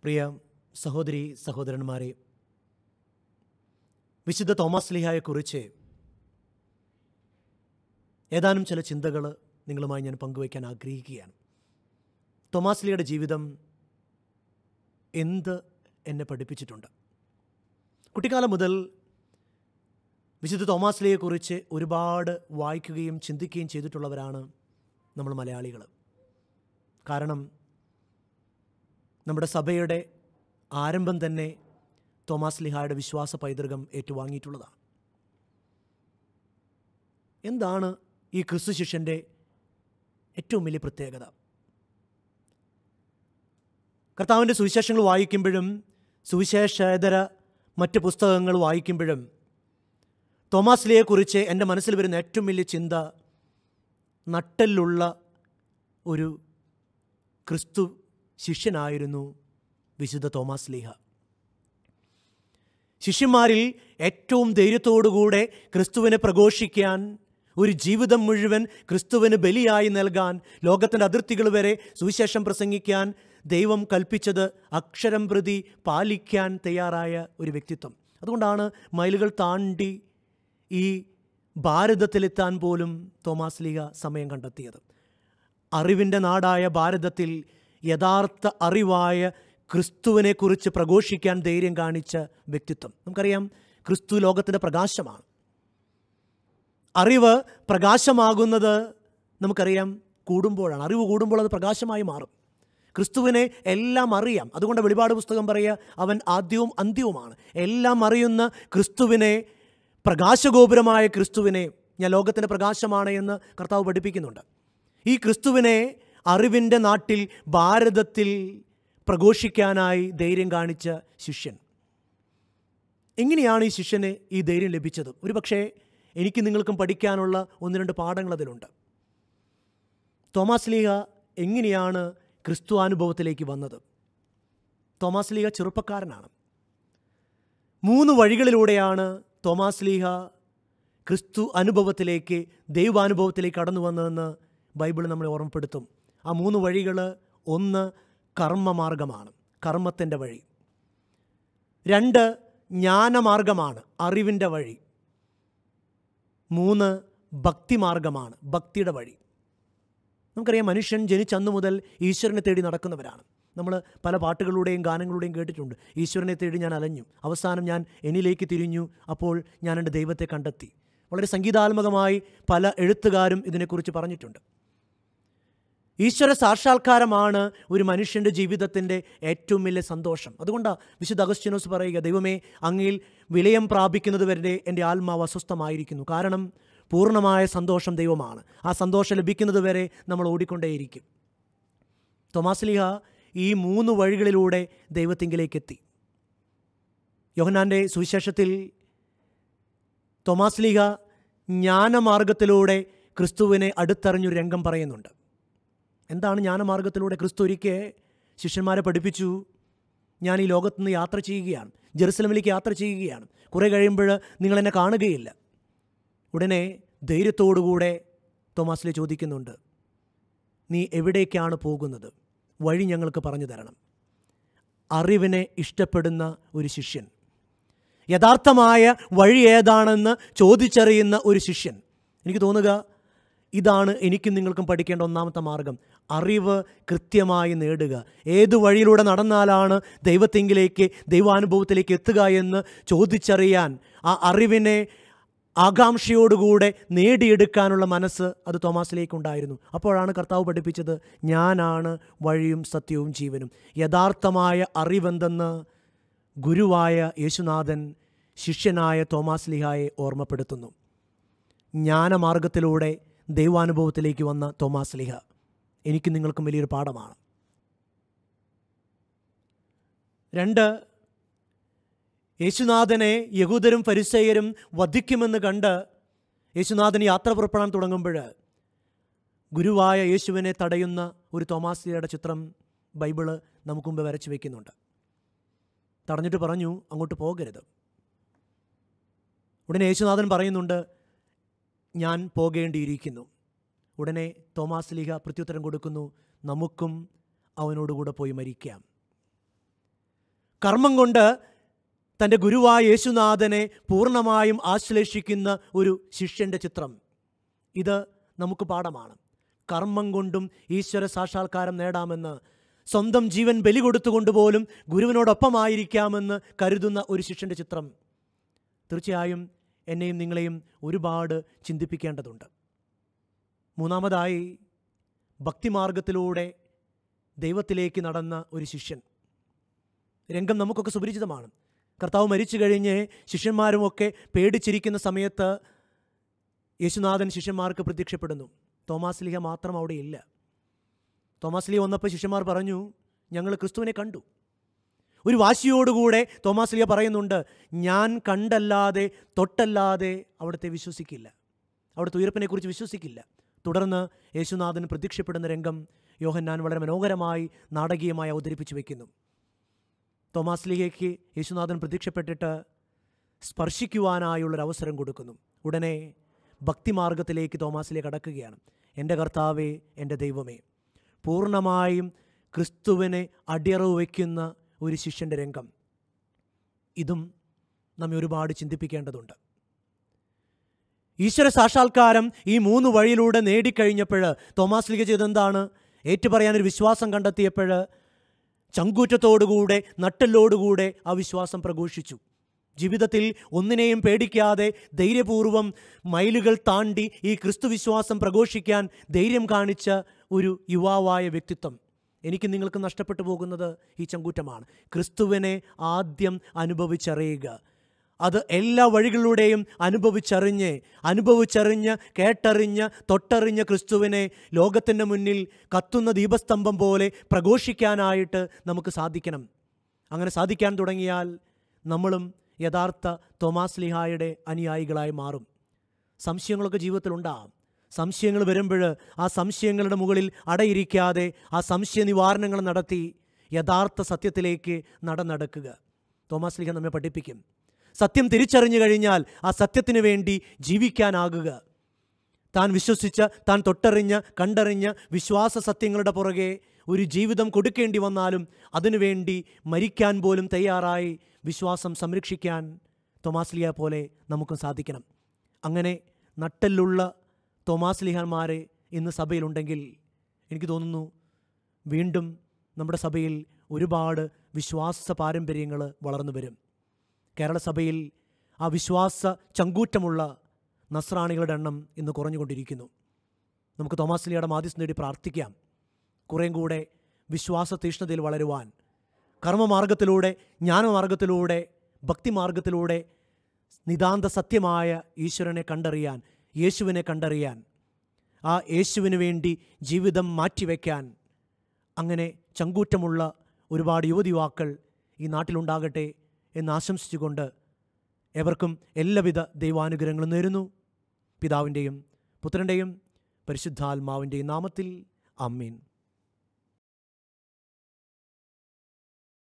പ്രിയ സഹോദരി സഹോദരന്മാരെ വിശുദ്ധ തോമസ് ലിഹായെക്കുറിച്ച് ഏതാനും ചില ചിന്തകൾ നിങ്ങളുമായി ഞാൻ പങ്കുവയ്ക്കാൻ ആഗ്രഹിക്കുകയാണ് തോമാസ് ലിയുടെ ജീവിതം എന്ത് എന്നെ പഠിപ്പിച്ചിട്ടുണ്ട് കുട്ടിക്കാലം മുതൽ വിശുദ്ധ തോമാസ് ലിയെക്കുറിച്ച് ഒരുപാട് വായിക്കുകയും ചിന്തിക്കുകയും ചെയ്തിട്ടുള്ളവരാണ് നമ്മൾ മലയാളികൾ കാരണം നമ്മുടെ സഭയുടെ ആരംഭം തന്നെ തോമാസ് ലിഹായുടെ വിശ്വാസ പൈതൃകം ഏറ്റുവാങ്ങിയിട്ടുള്ളതാണ് എന്താണ് ഈ ക്രിസ്തു ശിഷ്യൻ്റെ ഏറ്റവും വലിയ പ്രത്യേകത കർത്താവിൻ്റെ സുവിശേഷങ്ങൾ വായിക്കുമ്പോഴും സുവിശേഷേതര മറ്റ് പുസ്തകങ്ങൾ വായിക്കുമ്പോഴും തോമാസ് ലിയെക്കുറിച്ച് എൻ്റെ മനസ്സിൽ വരുന്ന ഏറ്റവും വലിയ ചിന്ത നട്ടലുള്ള ഒരു ക്രിസ്തു ശിഷ്യനായിരുന്നു വിശുദ്ധ തോമാസ് ലീഹ ശിഷ്യന്മാരിൽ ഏറ്റവും ധൈര്യത്തോടുകൂടെ ക്രിസ്തുവിനെ പ്രഘോഷിക്കാൻ ഒരു ജീവിതം മുഴുവൻ ക്രിസ്തുവിന് ബലിയായി നൽകാൻ ലോകത്തിൻ്റെ അതിർത്തികൾ വരെ സുവിശേഷം പ്രസംഗിക്കാൻ ദൈവം കൽപ്പിച്ചത് അക്ഷരം പ്രതി പാലിക്കാൻ തയ്യാറായ ഒരു വ്യക്തിത്വം അതുകൊണ്ടാണ് മൈലുകൾ താണ്ടി ഈ ഭാരതത്തിലെത്താൻ പോലും തോമാസ് ലീഹ സമയം കണ്ടെത്തിയത് അറിവിൻ്റെ നാടായ ഭാരതത്തിൽ യഥാർത്ഥ അറിവായ ക്രിസ്തുവിനെക്കുറിച്ച് പ്രഘോഷിക്കാൻ ധൈര്യം കാണിച്ച വ്യക്തിത്വം നമുക്കറിയാം ക്രിസ്തു ലോകത്തിൻ്റെ പ്രകാശമാണ് അറിവ് പ്രകാശമാകുന്നത് നമുക്കറിയാം കൂടുമ്പോഴാണ് അറിവ് കൂടുമ്പോൾ അത് പ്രകാശമായി മാറും ക്രിസ്തുവിനെ എല്ലാം അറിയാം അതുകൊണ്ട് വെളിപാട് പുസ്തകം പറയുക അവൻ ആദ്യവും അന്ത്യവുമാണ് എല്ലാം അറിയുന്ന ക്രിസ്തുവിനെ പ്രകാശഗോപുരമായ ക്രിസ്തുവിനെ ഞാൻ ലോകത്തിൻ്റെ പ്രകാശമാണ് എന്ന് കർത്താവ് പഠിപ്പിക്കുന്നുണ്ട് ഈ ക്രിസ്തുവിനെ അറിവിൻ്റെ നാട്ടിൽ ഭാരതത്തിൽ പ്രഘോഷിക്കാനായി ധൈര്യം കാണിച്ച ശിഷ്യൻ എങ്ങനെയാണ് ഈ ശിഷ്യന് ഈ ധൈര്യം ലഭിച്ചത് ഒരു പക്ഷേ എനിക്ക് നിങ്ങൾക്കും പഠിക്കാനുള്ള ഒന്ന് രണ്ട് പാഠങ്ങൾ അതിലുണ്ട് തോമാസ് ലീഹ എങ്ങനെയാണ് ക്രിസ്തു അനുഭവത്തിലേക്ക് വന്നത് തോമാസ് ലീഹ ചെറുപ്പക്കാരനാണ് മൂന്ന് വഴികളിലൂടെയാണ് തോമാസ് ലീഹ ക്രിസ്തു അനുഭവത്തിലേക്ക് ദൈവാനുഭവത്തിലേക്ക് കടന്നു വന്നതെന്ന് ബൈബിൾ നമ്മളെ ഓർമ്മപ്പെടുത്തും ആ മൂന്ന് വഴികൾ ഒന്ന് കർമ്മമാർഗമാണ് കർമ്മത്തിൻ്റെ വഴി രണ്ട് ജ്ഞാനമാർഗമാണ് അറിവിൻ്റെ വഴി മൂന്ന് ഭക്തിമാർഗമാണ് ഭക്തിയുടെ വഴി നമുക്കറിയാം മനുഷ്യൻ ജനിച്ചന്നു മുതൽ ഈശ്വരനെ തേടി നടക്കുന്നവരാണ് നമ്മൾ പല പാട്ടുകളുടെയും ഗാനങ്ങളുടെയും കേട്ടിട്ടുണ്ട് ഈശ്വരനെ തേടി ഞാൻ അലഞ്ഞു അവസാനം ഞാൻ എന്നിലേക്ക് തിരിഞ്ഞു അപ്പോൾ ഞാൻ എൻ്റെ ദൈവത്തെ കണ്ടെത്തി വളരെ സംഗീതാത്മകമായി പല എഴുത്തുകാരും ഇതിനെക്കുറിച്ച് പറഞ്ഞിട്ടുണ്ട് ഈശ്വര സാക്ഷാത്കാരമാണ് ഒരു മനുഷ്യൻ്റെ ജീവിതത്തിൻ്റെ ഏറ്റവും വലിയ സന്തോഷം അതുകൊണ്ടാണ് വിശുദ്ധ അഗസ്റ്റിനോസ് പറയുക ദൈവമേ അങ്ങയിൽ വിലയം പ്രാപിക്കുന്നത് വരെ എൻ്റെ ആത്മാവ് അസ്വസ്ഥമായിരിക്കുന്നു കാരണം പൂർണ്ണമായ സന്തോഷം ദൈവമാണ് ആ സന്തോഷം ലഭിക്കുന്നത് വരെ നമ്മൾ ഓടിക്കൊണ്ടേയിരിക്കും തോമാസ്ലിഹ ഈ മൂന്ന് വഴികളിലൂടെ ദൈവത്തിങ്കിലേക്ക് എത്തി യോഹനാൻ്റെ സുവിശേഷത്തിൽ തോമാസ്ലിഹ ജ്ഞാനമാർഗത്തിലൂടെ ക്രിസ്തുവിനെ അടുത്തറിഞ്ഞൊരു രംഗം പറയുന്നുണ്ട് എന്താണ് ജ്ഞാനമാർഗത്തിലൂടെ ക്രിസ്തു ഒരിക്കൽ ശിഷ്യന്മാരെ പഠിപ്പിച്ചു ഞാൻ ഈ ലോകത്തുനിന്ന് യാത്ര ചെയ്യുകയാണ് ജെറുസലമിലേക്ക് യാത്ര ചെയ്യുകയാണ് കുറേ കഴിയുമ്പോൾ നിങ്ങൾ എന്നെ കാണുകയില്ല ഉടനെ ധൈര്യത്തോടുകൂടെ തോമാസിലെ ചോദിക്കുന്നുണ്ട് നീ എവിടേക്കാണ് പോകുന്നത് വഴി ഞങ്ങൾക്ക് പറഞ്ഞു തരണം അറിവിനെ ഇഷ്ടപ്പെടുന്ന ഒരു ശിഷ്യൻ യഥാർത്ഥമായ വഴി ഏതാണെന്ന് ചോദിച്ചറിയുന്ന ഒരു ശിഷ്യൻ എനിക്ക് തോന്നുക ഇതാണ് എനിക്കും നിങ്ങൾക്കും പഠിക്കേണ്ട ഒന്നാമത്തെ മാർഗം അറിവ് കൃത്യമായി നേടുക ഏത് വഴിയിലൂടെ നടന്നാലാണ് ദൈവത്തെങ്കിലേക്ക് ദൈവാനുഭവത്തിലേക്ക് എത്തുക എന്ന് ചോദിച്ചറിയാൻ ആ അറിവിനെ ആകാംക്ഷയോടുകൂടെ നേടിയെടുക്കാനുള്ള മനസ്സ് അത് തോമാസിലേക്കുണ്ടായിരുന്നു അപ്പോഴാണ് കർത്താവ് പഠിപ്പിച്ചത് ഞാനാണ് വഴിയും സത്യവും ജീവനും യഥാർത്ഥമായ അറിവെന്തെന്ന് ഗുരുവായ യേശുനാഥൻ ശിഷ്യനായ തോമാസ് ലിഹായെ ഓർമ്മപ്പെടുത്തുന്നു ജ്ഞാനമാർഗത്തിലൂടെ ദൈവാനുഭവത്തിലേക്ക് വന്ന തോമാസ് ലിഹ എനിക്ക് നിങ്ങൾക്കും വലിയൊരു പാഠമാണ് രണ്ട് യേശുനാഥനെ യഹൂദരും പരിസയരും വധിക്കുമെന്ന് കണ്ട് യേശുനാഥൻ യാത്ര പുറപ്പെടാൻ തുടങ്ങുമ്പോൾ ഗുരുവായ യേശുവിനെ തടയുന്ന ഒരു തോമാസിയുടെ ചിത്രം ബൈബിള് നമുക്ക് മുമ്പ് വരച്ചു വയ്ക്കുന്നുണ്ട് തടഞ്ഞിട്ട് പറഞ്ഞു അങ്ങോട്ട് പോകരുത് ഉടനെ യേശുനാഥൻ പറയുന്നുണ്ട് ഞാൻ പോകേണ്ടിയിരിക്കുന്നു ഉടനെ തോമാസ് ലീഹ പ്രത്യുത്തരം കൊടുക്കുന്നു നമുക്കും അവനോടുകൂടെ പോയി മരിക്കാം കർമ്മം കൊണ്ട് തൻ്റെ ഗുരുവായ യേശുനാഥനെ പൂർണ്ണമായും ആശ്ലേഷിക്കുന്ന ഒരു ശിഷ്യൻ്റെ ചിത്രം ഇത് നമുക്ക് പാഠമാണ് കർമ്മം കൊണ്ടും ഈശ്വര സാക്ഷാത്കാരം നേടാമെന്ന് സ്വന്തം ജീവൻ ബലി കൊടുത്തുകൊണ്ട് പോലും ഗുരുവിനോടൊപ്പമായിരിക്കാമെന്ന് കരുതുന്ന ഒരു ശിഷ്യൻ്റെ ചിത്രം തീർച്ചയായും എന്നെയും നിങ്ങളെയും ഒരുപാട് ചിന്തിപ്പിക്കേണ്ടതുണ്ട് മൂന്നാമതായി ഭക്തിമാർഗത്തിലൂടെ ദൈവത്തിലേക്ക് നടന്ന ഒരു ശിഷ്യൻ രംഗം നമുക്കൊക്കെ സുപരിചിതമാണ് കർത്താവ് മരിച്ചു കഴിഞ്ഞ് ശിഷ്യന്മാരുമൊക്കെ പേടിച്ചിരിക്കുന്ന സമയത്ത് യേശുനാഥൻ ശിഷ്യന്മാർക്ക് പ്രത്യക്ഷപ്പെടുന്നു തോമാസ് ലിഹ മാത്രം അവിടെ ഇല്ല തോമാസ് ലിഹ വന്നപ്പോൾ ശിഷ്യന്മാർ പറഞ്ഞു ഞങ്ങൾ ക്രിസ്തുവിനെ കണ്ടു ഒരു വാശിയോടുകൂടെ തോമാസ് ലിഹ പറയുന്നുണ്ട് ഞാൻ കണ്ടല്ലാതെ തൊട്ടല്ലാതെ അവിടുത്തെ വിശ്വസിക്കില്ല അവിടുത്തെ ഉയർപ്പിനെക്കുറിച്ച് വിശ്വസിക്കില്ല തുടർന്ന് യേശുനാഥൻ പ്രത്യക്ഷപ്പെടുന്ന രംഗം യോഹന്നാൻ വളരെ മനോഹരമായി നാടകീയമായി അവതരിപ്പിച്ചു വയ്ക്കുന്നു തോമാസ് ലീഹയ്ക്ക് യേശുനാഥൻ പ്രത്യക്ഷപ്പെട്ടിട്ട് സ്പർശിക്കുവാനായുള്ളൊരു അവസരം കൊടുക്കുന്നു ഉടനെ ഭക്തിമാർഗത്തിലേക്ക് തോമാസിലെ കടക്കുകയാണ് എൻ്റെ കർത്താവേ എൻ്റെ ദൈവമേ പൂർണ്ണമായും ക്രിസ്തുവിനെ അടിയറവ് വയ്ക്കുന്ന ഒരു ശിഷ്യൻ്റെ രംഗം ഇതും നമ്മെ ഒരുപാട് ചിന്തിപ്പിക്കേണ്ടതുണ്ട് ഈശ്വര സാക്ഷാത്കാരം ഈ മൂന്ന് വഴിയിലൂടെ നേടിക്കഴിഞ്ഞപ്പോൾ തോമാസ് ലിഗ ചെയ്തെന്താണ് ഏറ്റുപറയാനൊരു വിശ്വാസം കണ്ടെത്തിയപ്പോൾ ചങ്കൂറ്റത്തോടുകൂടെ നട്ടലോടുകൂടെ ആ വിശ്വാസം പ്രഘോഷിച്ചു ജീവിതത്തിൽ ഒന്നിനെയും പേടിക്കാതെ ധൈര്യപൂർവം മൈലുകൾ താണ്ടി ഈ ക്രിസ്തു വിശ്വാസം പ്രഘോഷിക്കാൻ ധൈര്യം കാണിച്ച ഒരു യുവാവായ വ്യക്തിത്വം എനിക്ക് നിങ്ങൾക്ക് നഷ്ടപ്പെട്ടു പോകുന്നത് ഈ ചങ്കൂറ്റമാണ് ക്രിസ്തുവിനെ ആദ്യം അനുഭവിച്ചറിയുക അത് എല്ലാ വഴികളിലൂടെയും അനുഭവിച്ചറിഞ്ഞ് അനുഭവിച്ചറിഞ്ഞ് കേട്ടറിഞ്ഞ് തൊട്ടറിഞ്ഞ ക്രിസ്തുവിനെ ലോകത്തിൻ്റെ മുന്നിൽ കത്തുന്ന ദീപസ്തംഭം പോലെ പ്രഘോഷിക്കാനായിട്ട് നമുക്ക് സാധിക്കണം അങ്ങനെ സാധിക്കാൻ തുടങ്ങിയാൽ നമ്മളും യഥാർത്ഥ തോമാസ് ലിഹായുടെ അനുയായികളായി മാറും സംശയങ്ങളൊക്കെ ജീവിതത്തിലുണ്ടാകും സംശയങ്ങൾ വരുമ്പോൾ ആ സംശയങ്ങളുടെ മുകളിൽ അടയിരിക്കാതെ ആ സംശയ നിവാരണങ്ങൾ നടത്തി യഥാർത്ഥ സത്യത്തിലേക്ക് നടന്നടക്കുക തോമാസ് ലിഹ നമ്മെ പഠിപ്പിക്കും സത്യം തിരിച്ചറിഞ്ഞു കഴിഞ്ഞാൽ ആ സത്യത്തിന് വേണ്ടി ജീവിക്കാനാകുക താൻ വിശ്വസിച്ച താൻ തൊട്ടറിഞ്ഞ കണ്ടറിഞ്ഞ വിശ്വാസ സത്യങ്ങളുടെ പുറകെ ഒരു ജീവിതം കൊടുക്കേണ്ടി വന്നാലും അതിനുവേണ്ടി മരിക്കാൻ പോലും തയ്യാറായി വിശ്വാസം സംരക്ഷിക്കാൻ തോമാസ്ലിയ പോലെ നമുക്കും സാധിക്കണം അങ്ങനെ നട്ടലുള്ള തോമാസ്ലിഹന്മാരെ ഇന്ന് സഭയിലുണ്ടെങ്കിൽ എനിക്ക് തോന്നുന്നു വീണ്ടും നമ്മുടെ സഭയിൽ ഒരുപാട് വിശ്വാസ പാരമ്പര്യങ്ങൾ വളർന്നു വരും കേരള സഭയിൽ ആ വിശ്വാസ ചങ്കൂറ്റമുള്ള നസ്രാണികളുടെ എണ്ണം ഇന്ന് കുറഞ്ഞുകൊണ്ടിരിക്കുന്നു നമുക്ക് തോമാസ്ലിയുടെ മാധ്യസ്ഥം നേടി പ്രാർത്ഥിക്കാം കുറേം കൂടെ വിശ്വാസ തീഷ്ണതയിൽ വളരുവാൻ കർമ്മമാർഗത്തിലൂടെ ജ്ഞാനമാർഗത്തിലൂടെ ഭക്തിമാർഗത്തിലൂടെ നിതാന്ത സത്യമായ ഈശ്വരനെ കണ്ടറിയാൻ യേശുവിനെ കണ്ടറിയാൻ ആ യേശുവിന് വേണ്ടി ജീവിതം മാറ്റിവെക്കാൻ അങ്ങനെ ചങ്കൂറ്റമുള്ള ഒരുപാട് യുവതി യുവാക്കൾ ഈ നാട്ടിലുണ്ടാകട്ടെ എന്ന് ആശംസിച്ചുകൊണ്ട് എവർക്കും എല്ലാവിധ ദൈവാനുഗ്രഹങ്ങളും നേരുന്നു പിതാവിൻ്റെയും പുത്രൻ്റെയും പരിശുദ്ധാത്മാവിൻ്റെയും നാമത്തിൽ അമ്മീൻ